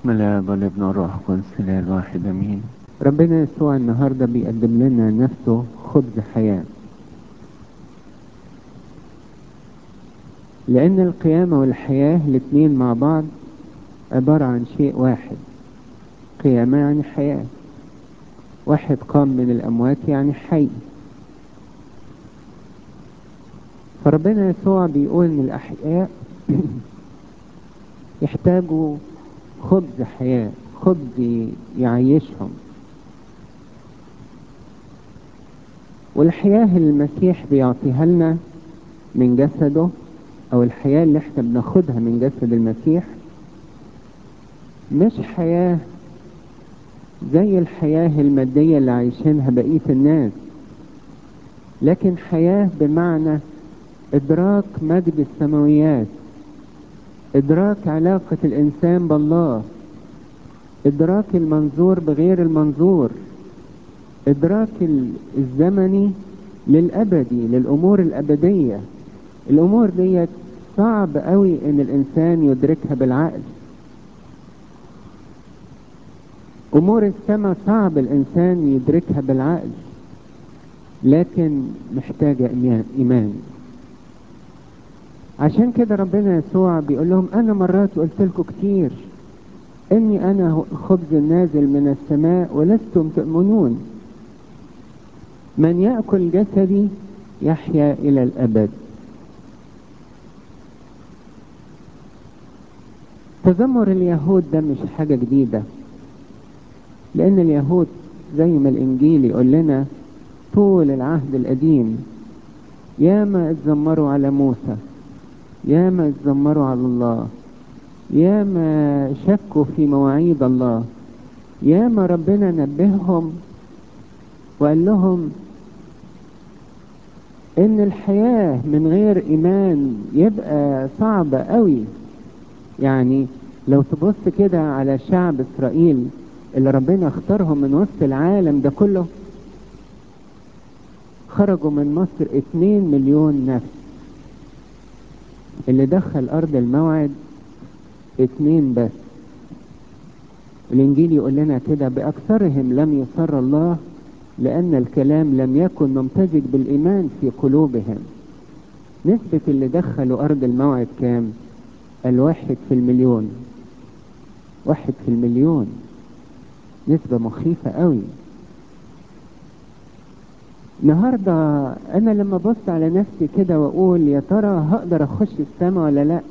بسم الله والابن والروح القدس الاله الواحد امين ربنا يسوع النهارده بيقدم لنا نفسه خبز حياه لان القيامه والحياه الاتنين مع بعض عباره عن شيء واحد قيامه يعني حياه واحد قام من الاموات يعني حي فربنا يسوع بيقول ان الاحياء يحتاجوا خبز حياة خبز يعيشهم والحياة اللي المسيح بيعطيها لنا من جسده او الحياة اللي احنا بناخدها من جسد المسيح مش حياة زي الحياة المادية اللي عايشينها بقية الناس لكن حياة بمعنى ادراك مجد السماويات ادراك علاقة الانسان بالله ادراك المنظور بغير المنظور ادراك الزمني للابدي للامور الابدية الامور دي صعب قوي ان الانسان يدركها بالعقل امور السماء صعب الانسان يدركها بالعقل لكن محتاجة ايمان عشان كده ربنا يسوع بيقول لهم انا مرات قلت لكم كتير اني انا خبز نازل من السماء ولستم تؤمنون من ياكل جسدي يحيا الى الابد تذمر اليهود ده مش حاجة جديدة لان اليهود زي ما الانجيل يقول لنا طول العهد القديم ياما اتذمروا على موسى ياما اتذمروا على الله ياما شكوا في مواعيد الله ياما ربنا نبههم وقال لهم ان الحياة من غير ايمان يبقى صعبة قوي يعني لو تبص كده على شعب اسرائيل اللي ربنا اختارهم من وسط العالم ده كله خرجوا من مصر اتنين مليون نفس اللي دخل ارض الموعد اتنين بس الانجيل يقول لنا كده باكثرهم لم يسر الله لان الكلام لم يكن ممتزج بالايمان في قلوبهم نسبة اللي دخلوا ارض الموعد كام الواحد في المليون واحد في المليون نسبة مخيفة قوي النهاردة انا لما بص على نفسي كده واقول يا ترى هقدر اخش السما ولا لا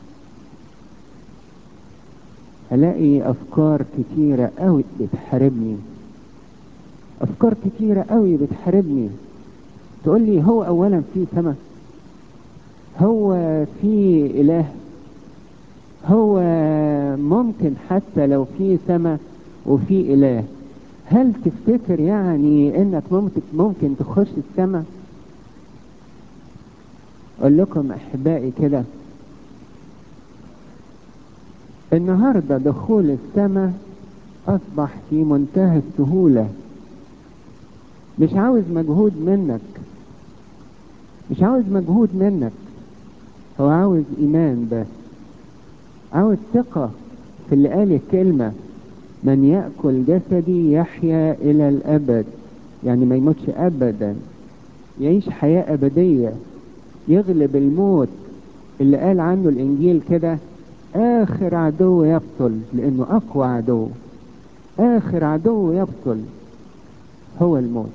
الاقي افكار كتيرة قوي بتحاربني افكار كتيرة قوي بتحاربني تقول لي هو اولا في سما هو في اله هو ممكن حتى لو في سما وفي اله هل تفتكر يعني انك ممكن ممكن تخش السماء اقول لكم احبائي كده النهاردة دخول السماء اصبح في منتهى السهولة مش عاوز مجهود منك مش عاوز مجهود منك هو عاوز ايمان بس عاوز ثقة في اللي قال الكلمة من يأكل جسدي يحيا إلى الأبد يعني ما يموتش أبدا يعيش حياة أبدية يغلب الموت اللي قال عنه الإنجيل كده آخر عدو يبطل لأنه أقوى عدو آخر عدو يبطل هو الموت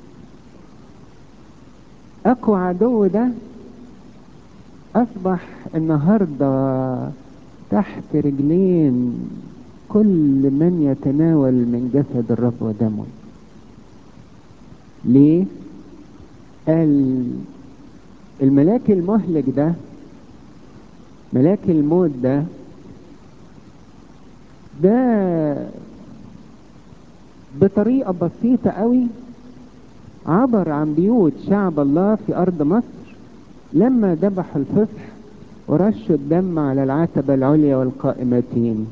أقوى عدو ده أصبح النهاردة تحت رجلين كل من يتناول من جسد الرب ودمه ليه قال الملاك المهلك ده ملاك الموت ده ده بطريقة بسيطة قوي عبر عن بيوت شعب الله في أرض مصر لما ذبحوا الفصح ورشوا الدم على العتبة العليا والقائمتين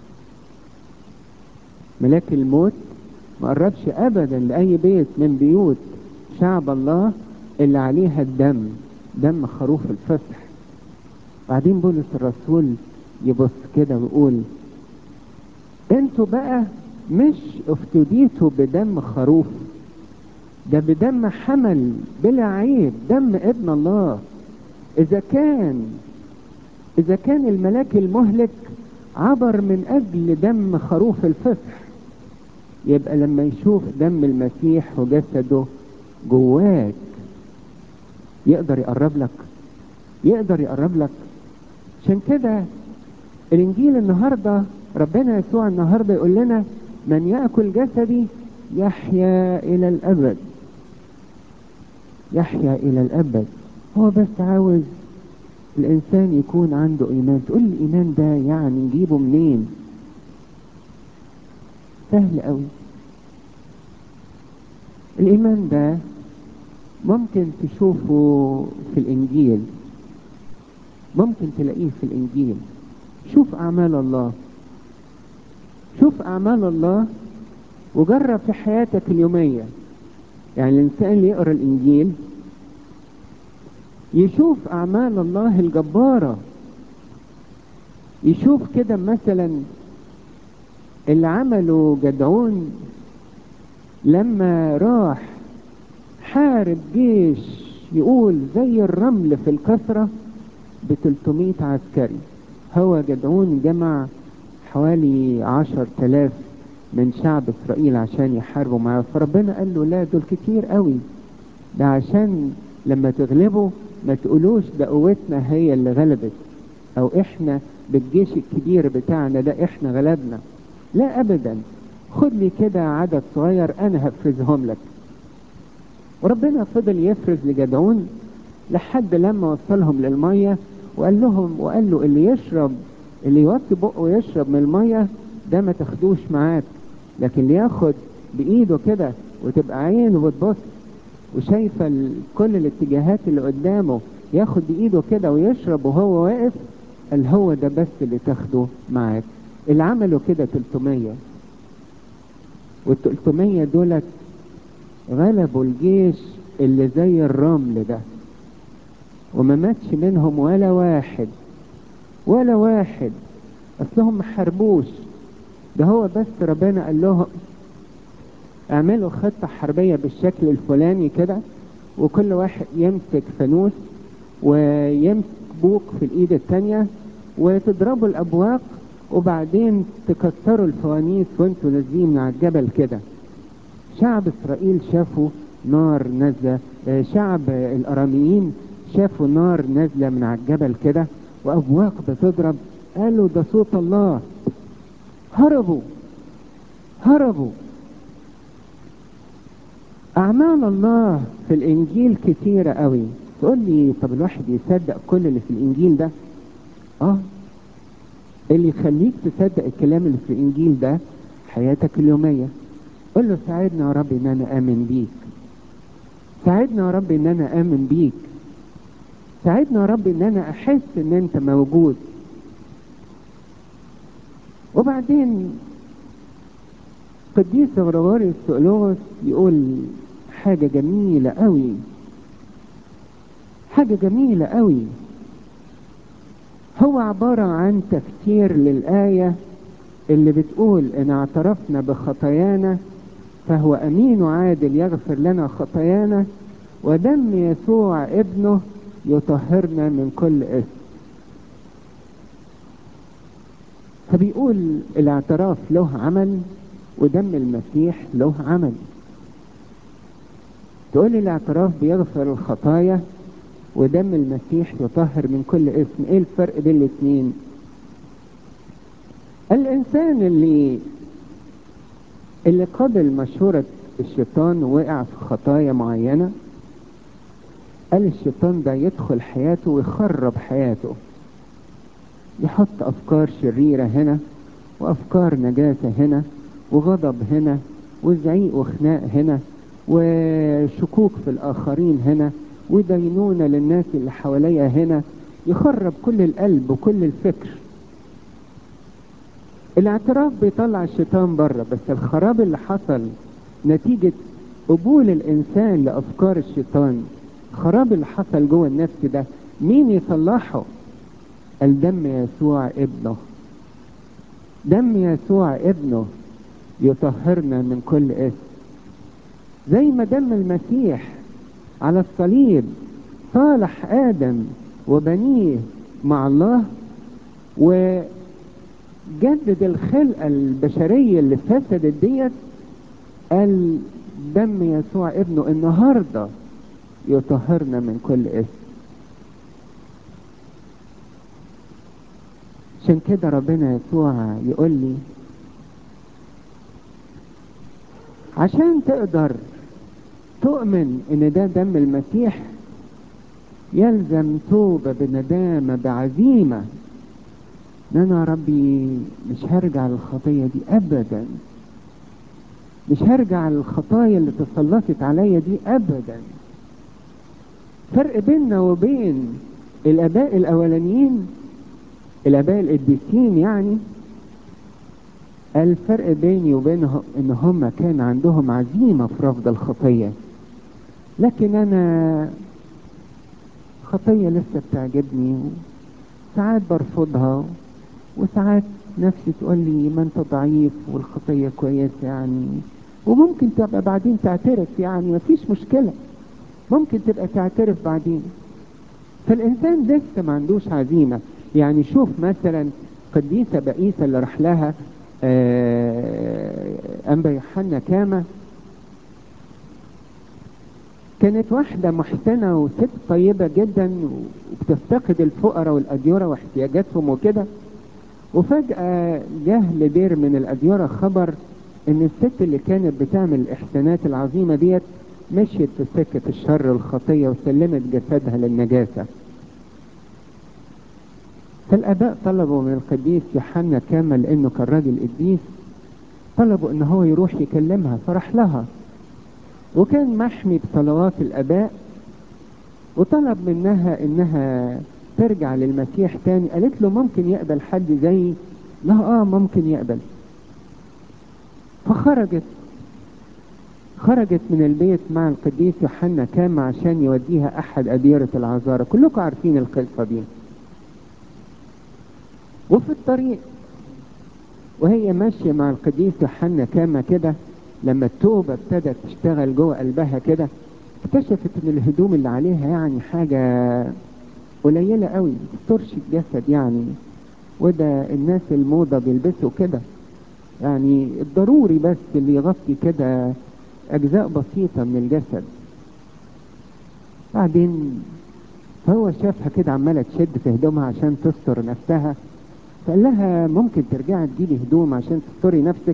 ملاك الموت ما قربش ابدا لاي بيت من بيوت شعب الله اللي عليها الدم دم خروف الفصح بعدين بولس الرسول يبص كده ويقول انتوا بقى مش افتديتوا بدم خروف ده بدم حمل بلا عيب دم ابن الله اذا كان اذا كان الملاك المهلك عبر من اجل دم خروف الفصح يبقى لما يشوف دم المسيح وجسده جواك يقدر يقرب لك يقدر يقرب لك عشان كده الانجيل النهارده ربنا يسوع النهارده يقول لنا من ياكل جسدي يحيا الى الابد يحيا الى الابد هو بس عاوز الانسان يكون عنده ايمان تقول لي الايمان ده يعني نجيبه منين سهل قوي الايمان ده ممكن تشوفه في الانجيل ممكن تلاقيه في الانجيل شوف اعمال الله شوف اعمال الله وجرب في حياتك اليوميه يعني الانسان اللي يقرا الانجيل يشوف اعمال الله الجباره يشوف كده مثلا اللي عمله جدعون لما راح حارب جيش يقول زي الرمل في الكثرة ب 300 عسكري هو جدعون جمع حوالي عشر تلاف من شعب اسرائيل عشان يحاربوا معاه فربنا قال له لا دول كتير قوي ده عشان لما تغلبوا ما تقولوش ده قوتنا هي اللي غلبت او احنا بالجيش الكبير بتاعنا ده احنا غلبنا لا ابدا خد لي كده عدد صغير انا هفرزهم لك وربنا فضل يفرز لجدعون لحد لما وصلهم للمية وقال لهم وقال له اللي يشرب اللي يوطي بقه ويشرب من المية ده ما تاخدوش معاك لكن اللي ياخد بايده كده وتبقى عينه بتبص وشايفه ال- كل الاتجاهات اللي قدامه ياخد بايده كده ويشرب وهو واقف قال هو ده بس اللي تاخده معاك اللي عملوا كده 300 وال 300 دولت غلبوا الجيش اللي زي الرمل ده وما ماتش منهم ولا واحد ولا واحد اصلهم ما حاربوش ده هو بس ربنا قال لهم اعملوا خطة حربية بالشكل الفلاني كده وكل واحد يمسك فانوس ويمسك بوق في الايد التانية وتضربوا الابواق وبعدين تكسروا الفوانيس وانتوا نازلين من على الجبل كده شعب اسرائيل شافوا نار نازله آه، شعب الاراميين شافوا نار نازله من على الجبل كده وابواق بتضرب قالوا ده صوت الله هربوا هربوا اعمال الله في الانجيل كتيره قوي تقول لي طب الواحد يصدق كل اللي في الانجيل ده اه اللي يخليك تصدق الكلام اللي في الانجيل ده حياتك اليوميه قول له ساعدني يا رب ان انا امن بيك ساعدني يا رب ان انا امن بيك ساعدني يا رب ان انا احس ان انت موجود وبعدين قديس غرغوري السؤلوس يقول حاجة جميلة قوي حاجة جميلة قوي هو عبارة عن تفسير للآية اللي بتقول إن اعترفنا بخطايانا فهو أمين وعادل يغفر لنا خطايانا ودم يسوع ابنه يطهرنا من كل إثم فبيقول الاعتراف له عمل ودم المسيح له عمل تقول لي الاعتراف بيغفر الخطايا ودم المسيح يطهر من كل اسم ايه الفرق بين الاثنين الانسان اللي اللي قبل مشورة الشيطان ووقع في خطايا معينة قال الشيطان ده يدخل حياته ويخرب حياته يحط افكار شريرة هنا وافكار نجاسة هنا وغضب هنا وزعيق وخناق هنا وشكوك في الاخرين هنا ودينونة للناس اللي حواليا هنا يخرب كل القلب وكل الفكر الاعتراف بيطلع الشيطان بره بس الخراب اللي حصل نتيجة قبول الانسان لافكار الشيطان الخراب اللي حصل جوه النفس ده مين يصلحه الدم يسوع ابنه دم يسوع ابنه يطهرنا من كل اسم زي ما دم المسيح على الصليب صالح ادم وبنيه مع الله وجدد الخلقه البشريه اللي فسدت ديت قال دم يسوع ابنه النهارده يطهرنا من كل اسم عشان كده ربنا يسوع يقول لي عشان تقدر تؤمن ان ده دم المسيح يلزم توبة بندامة بعزيمة ان انا ربي مش هرجع للخطية دي ابدا مش هرجع للخطايا اللي تسلطت عليا دي ابدا فرق بيننا وبين الاباء الاولانيين الاباء القديسين يعني الفرق بيني وبينهم ان هم كان عندهم عزيمه في رفض الخطيه لكن انا خطيه لسه بتعجبني ساعات برفضها وساعات نفسي تقول لي ما انت ضعيف والخطيه كويسه يعني وممكن تبقى بعدين تعترف يعني مفيش مشكله ممكن تبقى تعترف بعدين فالانسان لسه ما عندوش عزيمه يعني شوف مثلا قديسه بقيسه اللي راح لها أنبا يوحنا كامة كانت واحدة محسنة وست طيبة جدا وبتفتقد الفقراء والأديرة واحتياجاتهم وكده وفجأة جه لدير من الأديرة خبر إن الست اللي كانت بتعمل الإحسانات العظيمة ديت مشيت في سكة الشر والخطية وسلمت جسدها للنجاسة فالاباء طلبوا من القديس يوحنا كامل لانه كان راجل قديس طلبوا ان هو يروح يكلمها فراح لها وكان محمي بصلوات الاباء وطلب منها انها ترجع للمسيح تاني قالت له ممكن يقبل حد زيي لا اه ممكن يقبل فخرجت خرجت من البيت مع القديس يوحنا كام عشان يوديها احد اديرة العذارى كلكم عارفين القصة دي وفي الطريق وهي ماشية مع القديس يوحنا كاما كده لما التوبة ابتدت تشتغل جوه قلبها كده اكتشفت ان الهدوم اللي عليها يعني حاجة قليلة قوي ترش الجسد يعني وده الناس الموضة بيلبسوا كده يعني الضروري بس اللي يغطي كده اجزاء بسيطة من الجسد بعدين فهو شافها كده عمالة تشد في هدومها عشان تستر نفسها فقال لها ممكن ترجعي تجيبي هدوم عشان تستري نفسك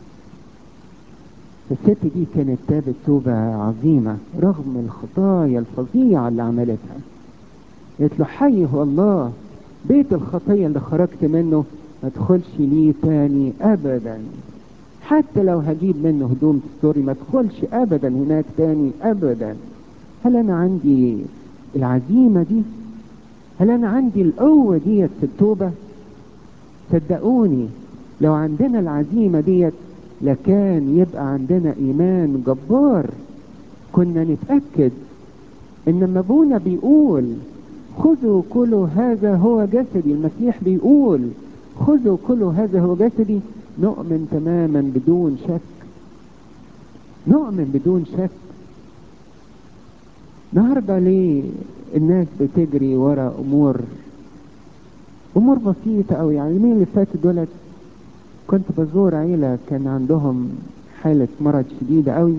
الست دي كانت تابت توبة عظيمة رغم الخطايا الفظيعة اللي عملتها قالت له حي هو الله بيت الخطية اللي خرجت منه ما تدخلش ليه تاني ابدا حتى لو هجيب منه هدوم تستوري ما تدخلش ابدا هناك تاني ابدا هل انا عندي العزيمة دي هل انا عندي القوة ديت في التوبة صدقوني لو عندنا العزيمة ديت لكان يبقى عندنا ايمان جبار كنا نتأكد ان لما ابونا بيقول خذوا كلوا هذا هو جسدي المسيح بيقول خذوا كلوا هذا هو جسدي نؤمن تماما بدون شك نؤمن بدون شك النهارده ليه الناس بتجري ورا امور امور بسيطه قوي يعني اليومين اللي فاتوا دولت كنت بزور عيله كان عندهم حاله مرض شديده قوي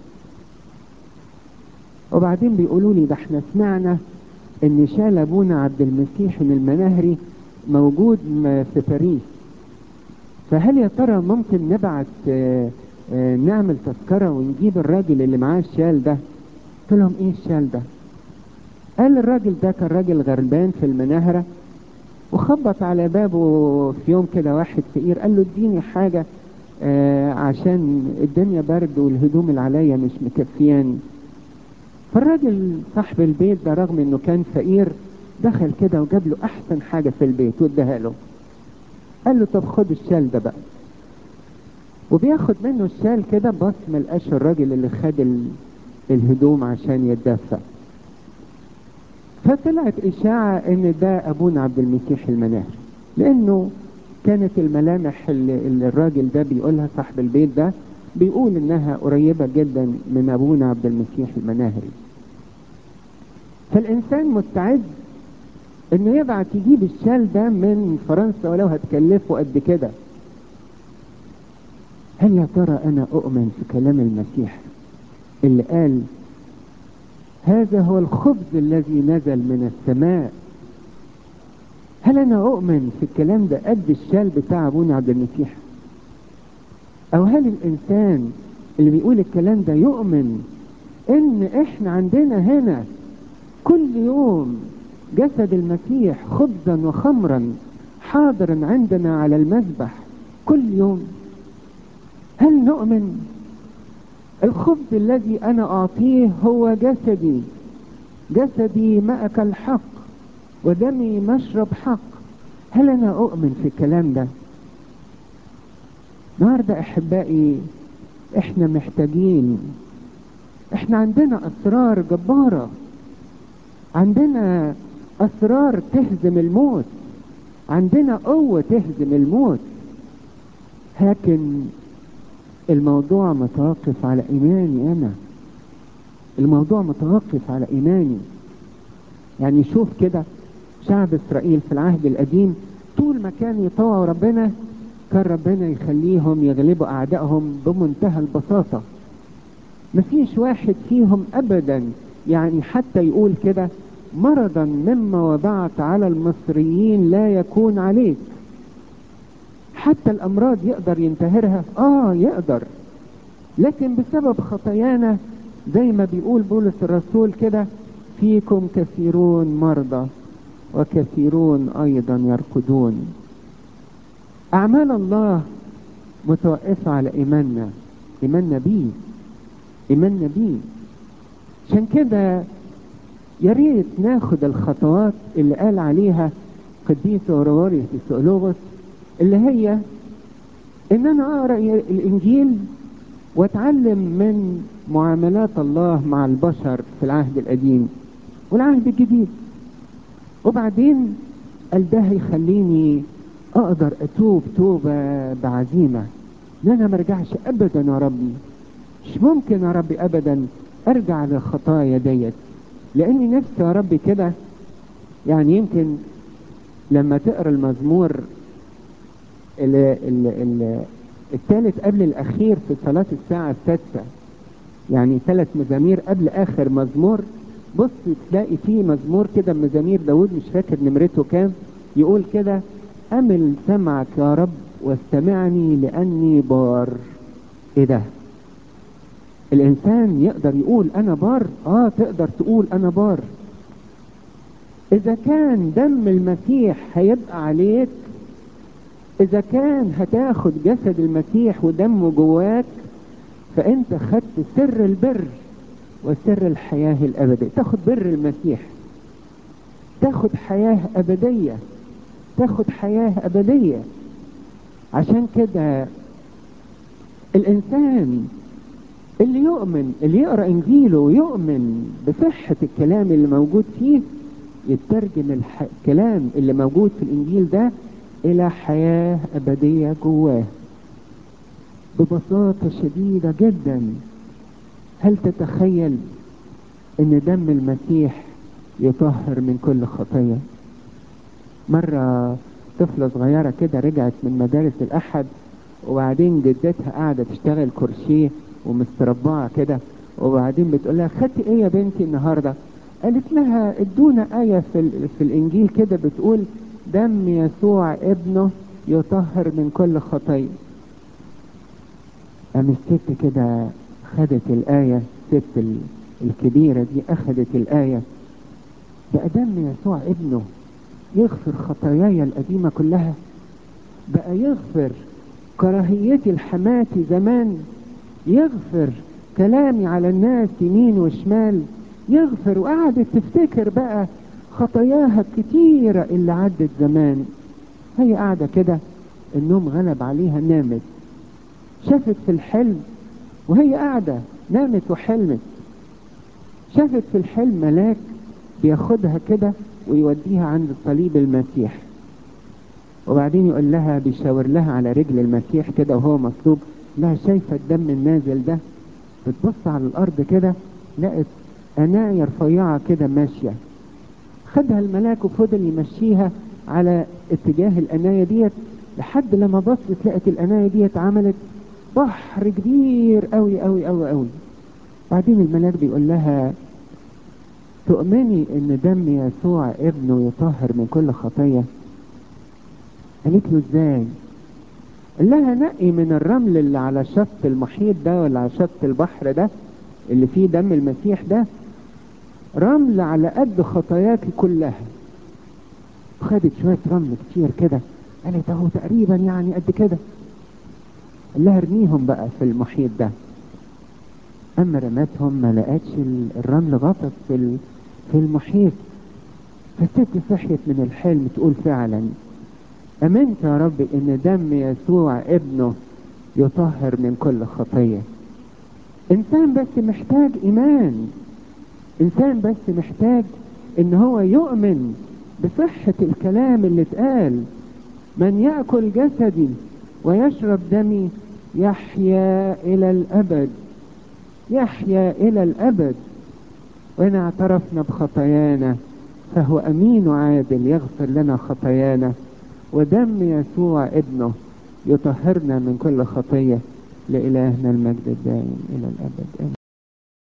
وبعدين بيقولوا لي ده احنا سمعنا ان شال ابونا عبد المسيح من المناهري موجود في باريس فهل يا ترى ممكن نبعت اه اه نعمل تذكرة ونجيب الراجل اللي معاه الشال ده قلت لهم ايه الشال ده قال الراجل ده كان راجل غربان في المناهرة وخبط على بابه في يوم كده واحد فقير قال له اديني حاجة اه عشان الدنيا برد والهدوم اللي عليا مش مكفياني فالراجل صاحب البيت ده رغم انه كان فقير دخل كده وجاب له احسن حاجة في البيت واداها له قال له طب خد الشال ده بقى وبياخد منه الشال كده بص ملقاش الراجل اللي خد ال... الهدوم عشان يتدفى فطلعت اشاعة ان ده ابونا عبد المسيح المناهر لانه كانت الملامح اللي, اللي الراجل ده بيقولها صاحب البيت ده بيقول انها قريبة جدا من ابونا عبد المسيح المناهري فالانسان مستعد انه يبعت يجيب الشال ده من فرنسا ولو هتكلفه قد كده هل يا ترى انا اؤمن في كلام المسيح اللي قال هذا هو الخبز الذي نزل من السماء هل انا اؤمن في الكلام ده قد الشال بتاع ابونا عبد المسيح او هل الانسان اللي بيقول الكلام ده يؤمن ان احنا عندنا هنا كل يوم جسد المسيح خبزا وخمرا حاضرا عندنا على المذبح كل يوم هل نؤمن الخبز الذي انا اعطيه هو جسدي جسدي مأكل حق ودمي مشرب حق هل انا اؤمن في الكلام ده النهارده احبائي احنا محتاجين احنا عندنا اسرار جباره عندنا اسرار تهزم الموت عندنا قوه تهزم الموت لكن الموضوع متوقف على ايماني انا الموضوع متوقف على ايماني يعني شوف كده شعب اسرائيل في العهد القديم طول ما كان يطوعوا ربنا كان ربنا يخليهم يغلبوا اعدائهم بمنتهى البساطة مفيش واحد فيهم ابدا يعني حتى يقول كده مرضا مما وضعت على المصريين لا يكون عليك حتى الامراض يقدر ينتهرها اه يقدر لكن بسبب خطايانا زي ما بيقول بولس الرسول كده فيكم كثيرون مرضى وكثيرون ايضا يرقدون اعمال الله متوقفة على ايماننا ايماننا بيه ايماننا بيه عشان كده يا ريت ناخد الخطوات اللي قال عليها قديس اوروريوس السؤلوغوس اللي هي ان انا اقرا الانجيل واتعلم من معاملات الله مع البشر في العهد القديم والعهد الجديد وبعدين قال ده هيخليني اقدر اتوب توبة بعزيمة ان انا مرجعش ابدا يا ربي مش ممكن يا ربي ابدا ارجع للخطايا ديت لاني نفسي يا ربي كده يعني يمكن لما تقرا المزمور ال ال ال الثالث قبل الاخير في صلاة الساعة السادسة يعني ثلاث مزامير قبل اخر مزمور بص تلاقي فيه مزمور كده مزامير داود مش فاكر نمرته كام يقول كده امل سمعك يا رب واستمعني لاني بار ايه ده الانسان يقدر يقول انا بار اه تقدر تقول انا بار اذا كان دم المسيح هيبقى عليك اذا كان هتاخد جسد المسيح ودمه جواك فانت خدت سر البر وسر الحياة الابدية تاخد بر المسيح تاخد حياة ابدية تاخد حياة ابدية عشان كده الانسان اللي يؤمن اللي يقرأ انجيله ويؤمن بصحة الكلام اللي موجود فيه يترجم الح... الكلام اللي موجود في الانجيل ده الى حياة ابدية جواه ببساطة شديدة جدا هل تتخيل ان دم المسيح يطهر من كل خطية مرة طفلة صغيرة كده رجعت من مدارس الاحد وبعدين جدتها قاعدة تشتغل كرشيه ومستربعة كده وبعدين بتقول لها خدتي ايه يا بنتي النهارده قالت لها ادونا آية في, في الانجيل كده بتقول دم يسوع ابنه يطهر من كل خطية قام الست كده خدت الآية الست الكبيرة دي أخدت الآية بقى دم يسوع ابنه يغفر خطاياي القديمة كلها بقى يغفر كراهيتي لحماتي زمان يغفر كلامي على الناس يمين وشمال يغفر وقعدت تفتكر بقى خطاياها الكتيرة اللي عدت زمان هي قاعدة كده النوم غلب عليها نامت شافت في الحلم وهي قاعدة نامت وحلمت شافت في الحلم ملاك بياخدها كده ويوديها عند صليب المسيح وبعدين يقول لها بيشاور لها على رجل المسيح كده وهو مصلوب لها شايفة الدم النازل ده بتبص على الأرض كده لقت أناية رفيعة كده ماشية خدها الملاك وفضل يمشيها على اتجاه الأناية ديت لحد لما بصت لقت الأناية ديت عملت بحر كبير قوي قوي قوي قوي بعدين الملاك بيقول لها تؤمني ان دم يسوع ابنه يطهر من كل خطيه قالت له ازاي قال لها نقي من الرمل اللي على شط المحيط ده ولا على شط البحر ده اللي فيه دم المسيح ده رمل على قد خطاياك كلها خدت شوية رمل كتير كده قالت اهو تقريبا يعني قد كده قال لها ارميهم بقى في المحيط ده اما رمتهم ما لقتش الرمل غطس في في المحيط فالست صحيت من الحلم تقول فعلا امنت يا رب ان دم يسوع ابنه يطهر من كل خطيه انسان بس محتاج ايمان انسان بس محتاج ان هو يؤمن بصحة الكلام اللي اتقال من يأكل جسدي ويشرب دمي يحيا الى الابد يحيا الى الابد وان اعترفنا بخطايانا فهو امين وعادل يغفر لنا خطايانا ودم يسوع ابنه يطهرنا من كل خطيه لالهنا المجد الدائم الى الابد امين